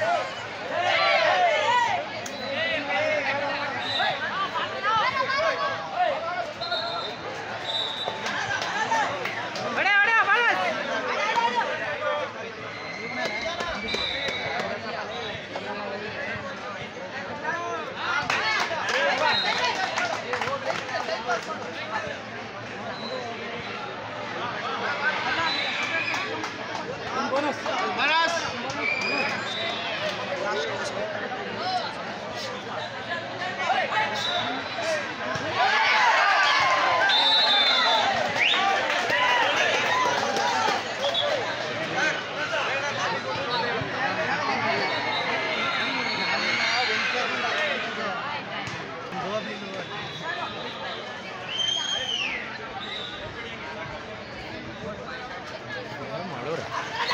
ಮಾಡೋರ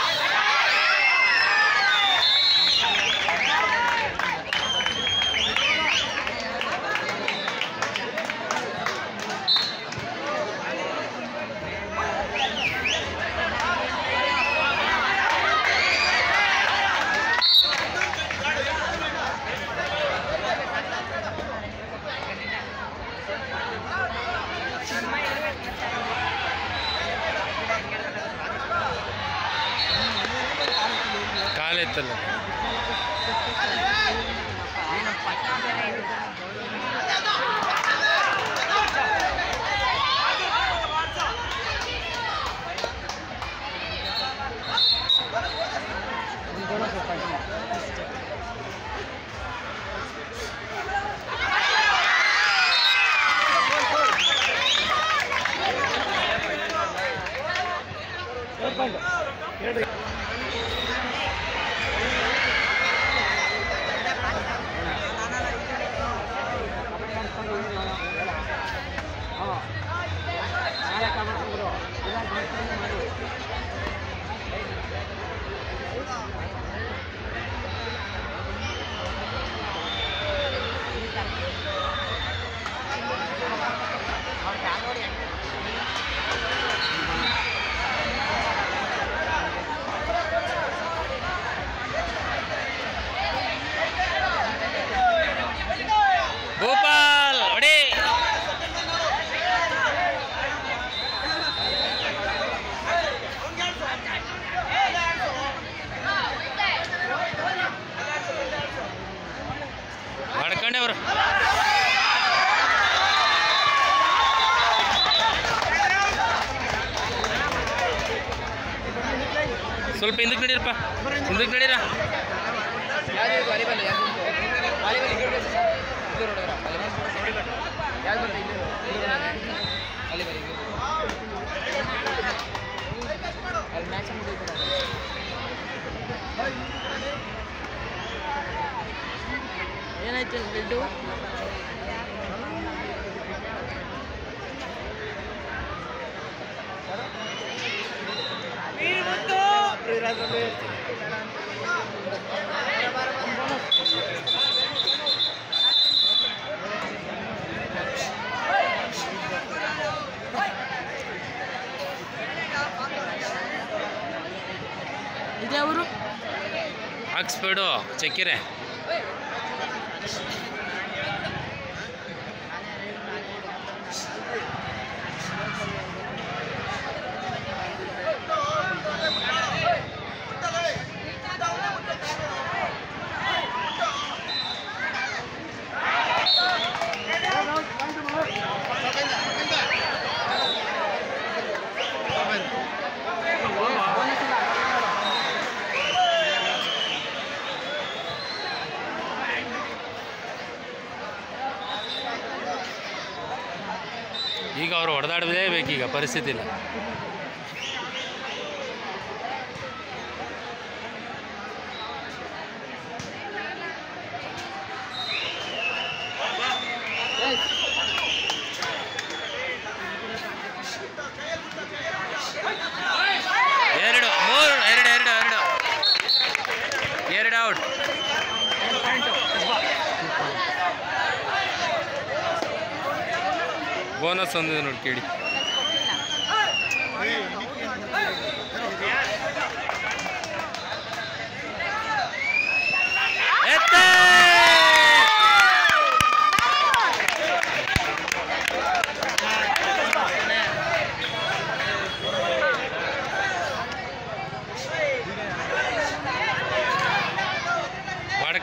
ಕಾಲೆತ್ತಲ್ಲ ಗೋಪಾಲ್ ಹೊಡಿ ಮಾಡ್ಕೊಂಡೆ ಅವರು ಸ್ವಲ್ಪ ಹಿಂದಕ್ಕೆ ನಡೀರಪ್ಪ ಹಿಂದಕ್ಕೆ ನಡೀರ ಏನಾಯ್ತು ದುಡ್ಡು ಇದೆ ಅವರು ಹಾಕ್ಸ್ಬೇಡು ಚಕ್ಕಿರೆ ಈಗ ಅವ್ರು ಹೊಡೆದಾಡಲೇಬೇಕೀಗ ಪರಿಸ್ಥಿತಿ ಇಲ್ಲ ಎರಡು ಮೂರು ಎರಡು ಎರಡು ಎರಡು ಎರಡು ಔಟ್ ಬೋನಸ್ ಒಂದಿದೆ ನೋಡಿ ಕೇಳಿ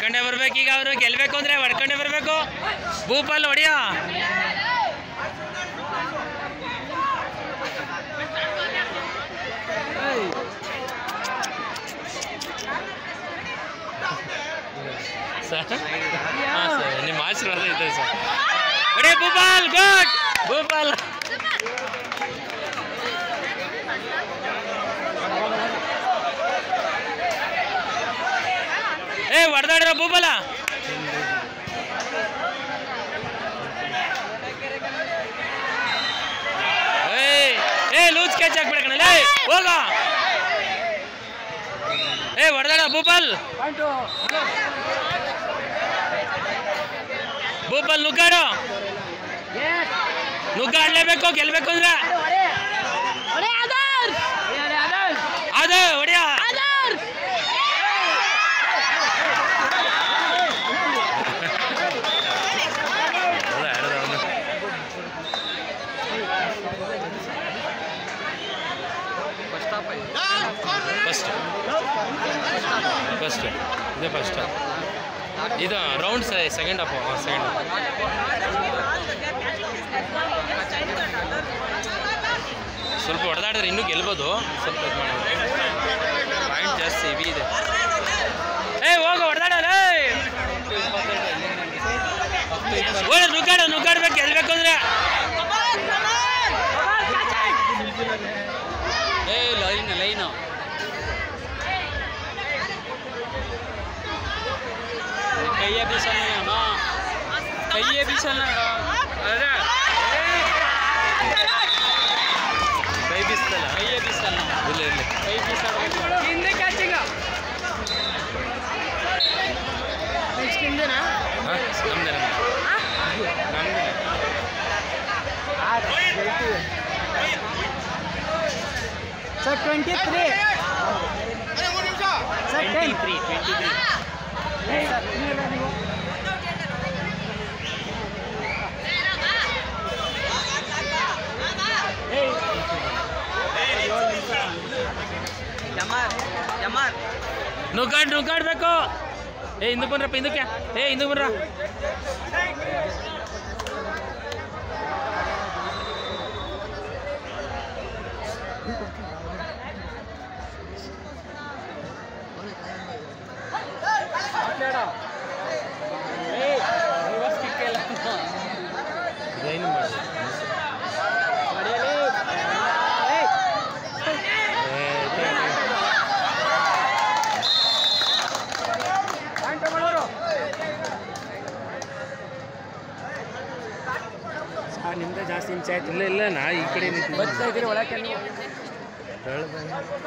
ಹೊಡ್ಕೊಂಡೇ ಬರ್ಬೇಕು ಈಗ ಅವರು ಗೆಲ್ಬೇಕು ಅಂದ್ರೆ ಹೊಡ್ಕೊಂಡೇ ಬರ್ಬೇಕು ಭೂಪಾಲ್ ಹೊಡಿಯ ಸರ್ ಹಾಂ ಸರ್ ನಿಮ್ಮ ಆಶೀರ್ವಾದ ಇದೆ ಸರ್ ಹೊಡಿ ಭೂಪಾಲ್ ಗುಡ್ ಭೂಪಾಲ್ ಏ ಹೊಡೆದಾಡ್ರ ಭೂಪಾಲ ಏಯ್ ಏ ಲೂಸ್ ಕ್ಯಾಚ್ ಹಾಕ್ಬಿಡ ಲೇ ಹೋಗ ಏ ಹೊಡೆದಾಡ ಭೂಪಾಲ್ ಭೂಪಾಲ್ ನುಗ್ಗಾಡು ನುಗ್ಗಾಡ್ಲೇಬೇಕು ಗೆಲ್ಬೇಕು ಅಂದ್ರೆ ಹೊಡೆ ಆಧಾರ್ ಅದು ಹೊಡಿಯ ಆಧಾರ್ ಫಸ್ಟ್ ಫಸ್ಟ್ ಇದೆ ಫಸ್ಟ್ ಇದು round second half second half ಸ್ವಲ್ಪ ಹೊಡೆದಾಡಿದ್ರೆ ಇನ್ನೂ ಗೆಲ್ಬೋದು ಸ್ವಲ್ಪ ಇದು ಮಾಡೋದು ಪಾಯಿಂಟ್ ಜಾಸ್ತಿ ಹೆವಿ ಇದೆ ಏ ಹೋಗ ಹೊಡೆದಾಡ ಓಡ ನುಗ್ಗಾಡ ನುಗ್ಗಾಡ್ಬೇಕು ಗೆಲ್ಬೇಕು ಅಂದ್ರೆ ಏ ಲೈನ್ ಲೈನು ಕೈಯೇ ಬೀಸಲ್ಲ ಅಣ್ಣ ಕೈಯೇ ಬೀಸಲ್ಲ ಅದೇ ಕೈ ಬೀಸ್ತಲ್ಲ ಕೈಯೇ ಬೀಸಲ್ಲ ಇಲ್ಲ ಇಲ್ಲ ಕೈ ಬೀಸಾಡ್ಬೇಕು ಹಿಂದೆ ಕ್ಯಾಚಿಂಗ ನೆಕ್ಸ್ಟ್ ಹಿಂದೆನಾ ಹಾಂ ನಮ್ದೆ ನಮ್ದೆ ನಮ್ದೆ sir twenty three sir ten three twenty three ನುಗ್ಗಾಡ್ ನುಗ್ಗಾಡ್ಬೇಕು ಏ ಹಿಂದಕ್ಕೆ ಬನ್ರಪ್ಪ ಹಿಂದಕ್ಕೆ ಏ ಹಿಂದಕ್ಕೆ ಬನ್ರ ಏನು ಮಾಡಿ ನಿಮ್ದೆ ಜಾಸ್ತಿ ಹಿಂಸೆ ಆಯ್ತು ಇಲ್ಲ ಇಲ್ಲ ನಾ ಈ ಕಡೆ ನಿಂತಿದ್ದೀನಿ. ಬರ್ತಾ ಇದ್ದೀರಿ ಒಳಕ್ಕೆ ನೀವು ಬೆಳ್ದ.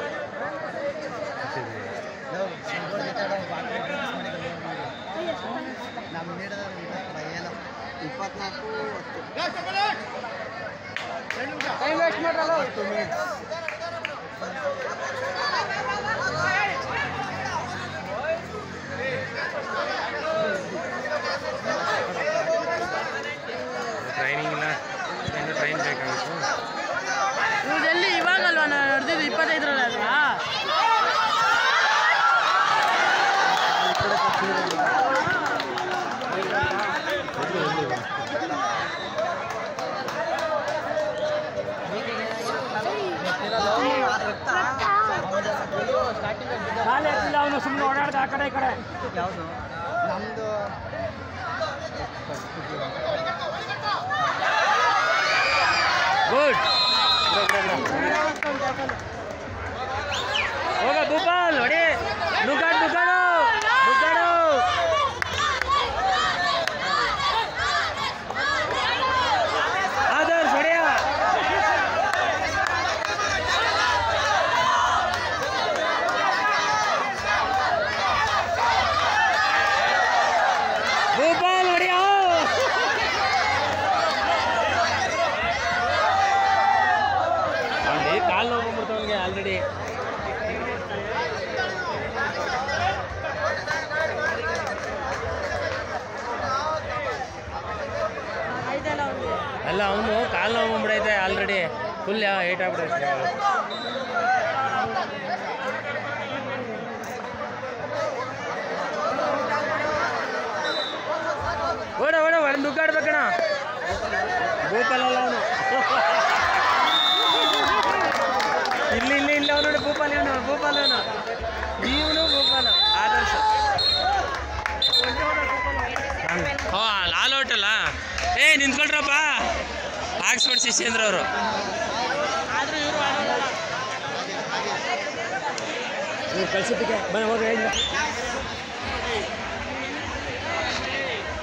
ಟೈಮ್ ವೇಸ್ಟ್ ಮಾಡ್ರಲ್ಲ ಟ್ರೈನಿಂಗ್ ಇಲ್ಲ ಇನ್ನು ಟ್ರೈನ್ ಬೇಕಾಗಿತ್ತು ಇವ್ರದೆಲ್ಲಿ ಇವಾಗಲ್ವಾ ನಾನು ನಡೆದಿದ್ದು ಇಪ್ಪತ್ತೈದರಲ್ಲಿ ಅಲ್ವಾ ಕಾಲೇ ಎತ್ತಿಲ್ಲ ಅವನು ಸುಮ್ಮನೆ ಓಡಾಡ್ದ ಆ ಕಡೆ ಈ ಕಡೆ ಗುಡ್ ಹೋಗ ಭೂಪಾಲ್ ಹೊಡಿ ನುಗ್ಗಾಡು ನುಗ್ಗಾಡು ನುಗ್ಗಾಡು ಆದರ್ಶ್ ಹೊಡೆಯ ಭೂಪಾಲ್ ಹೊಡೆಯ ಅವ್ನಿಗೆ ಕಾಲು ನೋವು ಬಂದ್ಬಿಡ್ತು ಅವ್ನಿಗೆ ಆಲ್ರೆಡಿ ಆಯ್ತಲ್ಲ ಅವ್ರಿಗೆ ಅಲ್ಲ ಅವನು ಕಾಲು ನೋವು ಬಂದ್ಬಿಡೈತೆ ಆಲ್ರೆಡಿ ಫುಲ್ ಏಟ್ ಆಗ್ಬಿಡೈತೆ ಭೂಪಾಲ್ ಅಲ್ಲ ಅವನು ಇಲ್ಲಿ ಇಲ್ಲಿ ಇಲ್ಲಿ ಅವನು ನೋಡಿ ಭೂಪಾಲ್ ಇವನು ಭೂಪಾಲ್ ಅವನು ಇವನು ಭೂಪಾಲ ಆದರ್ಶ ಓ ಆಲ್ ಔಟ್ ಅಲ್ಲ ಏ ನಿಂತ್ಕೊಳ್ರಪ್ಪ ಆಕ್ಸ್ಫರ್ಡ್ ಶಿಷ್ಯೇಂದ್ರ ಅವರು ನೀವು ಕಳ್ಸಿದ್ದಕ್ಕೆ ಬನ್ನಿ ಹೋಗಿ ಹೇಳಿ